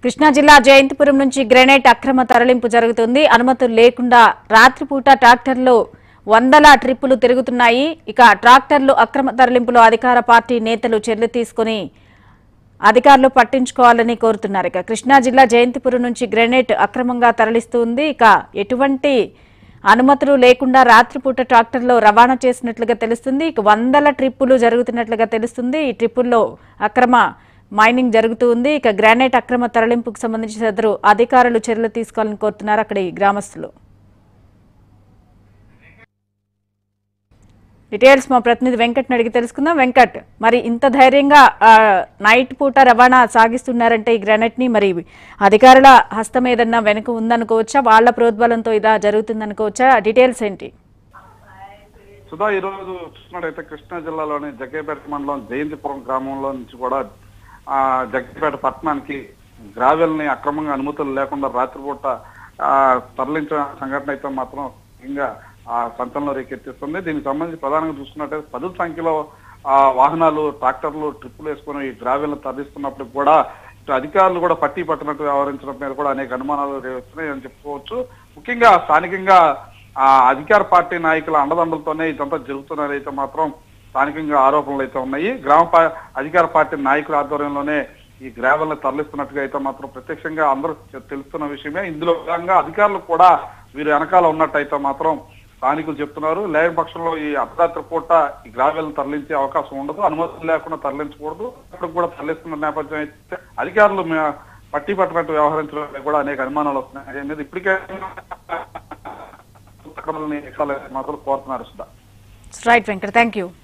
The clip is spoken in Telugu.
కృష్ణా జిల్లా జయంతిపురం నుంచి గ్రెనేట్ అక్రమ తరలింపు జరుగుతుంది అనుమతులు లేకుండా రాత్రిపూట ట్రాక్టర్లు వందల ట్రిప్పులు తిరుగుతున్నాయి ఇక ట్రాక్టర్లు అక్రమ తరలింపులో అధికార పార్టీ నేతలు చర్యలు తీసుకుని అధికారులు పట్టించుకోవాలని కోరుతున్నారు ఇక కృష్ణా జిల్లా జయంతిపురం నుంచి గ్రెనేట్ అక్రమంగా తరలిస్తుంది ఇక ఎటువంటి అనుమతులు లేకుండా రాత్రిపూట ట్రాక్టర్లో రవాణా చేసినట్లుగా తెలుస్తుంది ఇక వందల ట్రిప్పులు జరుగుతున్నట్లుగా తెలుస్తుంది ఈ ట్రిప్పుల్లో అక్రమ మైనింగ్ జరుగుతూ ఉంది ఇక గ్రానైట్ అక్రమ తరలింపుకు సంబంధించి సదరు అధికారులు చర్యలు తీసుకోవాలని కోరుతున్నారు అక్కడి గ్రామస్తులు డీటెయిల్స్ మా ప్రతినిధి వెంకట్ని అడిగి తెలుసుకుందాం వెంకట్ మరి ఇంత ధైర్యంగా ఆ, నైట్ పూట రవాణా సాగిస్తున్నారంటే ఈ గ్రానైట్ ని మరి అధికారుల హస్తం ఏదన్నా వెనుక ఉందనుకోవచ్చా వాళ్ళ ప్రోద్బలంతో ఇలా జరుగుతుందనుకోవచ్చా డీటెయిల్స్ ఏంటి సుధా ఈ రోజు చూసినట్టయితే కృష్ణా జిల్లాలోని జగ్గేపేట మండలం జయంతిపురం గ్రామంలో నుంచి కూడా ఆ జగ్గేపేట పట్టణానికి గ్రావెల్ ని అక్రమంగా అనుమతులు లేకుండా రాత్రిపూట ఆ, తరలించిన సంఘటన అయితే మాత్రం ఇంకా ఆ సంచలనం రేకెత్తిస్తుంది దీనికి సంబంధించి ప్రధానంగా చూసుకున్నట్టయితే పదుల సంఖ్యలో ఆ వాహనాలు ట్రాక్టర్లు ట్రిప్పులు వేసుకుని ఈ గ్రావెల్ తరలిస్తున్నప్పుడు కూడా ఇటు అధికారులు కూడా పట్టి పట్టినట్టు వ్యవహరించడం మీద కూడా అనేక అనుమానాలు రేస్తున్నాయి అని చెప్పుకోవచ్చు ముఖ్యంగా స్థానికంగా ఆ అధికార పార్టీ నాయకుల అండదండలతోనే ఇదంతా జరుగుతున్నది అయితే మాత్రం స్థానికంగా ఆరోపణలు అయితే ఉన్నాయి గ్రామ పా- అధికార పార్టీ నాయకుల ఆధ్వర్యంలోనే ఈ గ్రావెల్ ని తరలిస్తున్నట్టుగా అయితే మాత్రం ప్రత్యక్షంగా అందరూ తె- తెలుస్తున్న విషయమే ఇందులో భాగంగా అధికారులు కూడా వీరు వెనకాల ఉన్నట్టయితే మాత్రం స్థానికులు చెప్తున్నారు లేని పక్షంలో ఈ అర్ధరాత్రి పూట ఈ గ్రావెల్ తరలించే అవకాశం ఉండదు అనుమతులు లేకుండా తరలించకూడదు ఇప్పుడు కూడా తరలిస్తున్న నేపథ్యం అయితే అధికారులు మే- పట్టి పట్టినట్టు వ్యవహరించడం కూడా అనేక అనుమానాలు వస్తున్నాయి దీని మీద ఇప్పటికే అక్రమాలని మాత్రం కోరుతున్నారు Sudha right Venkat thank you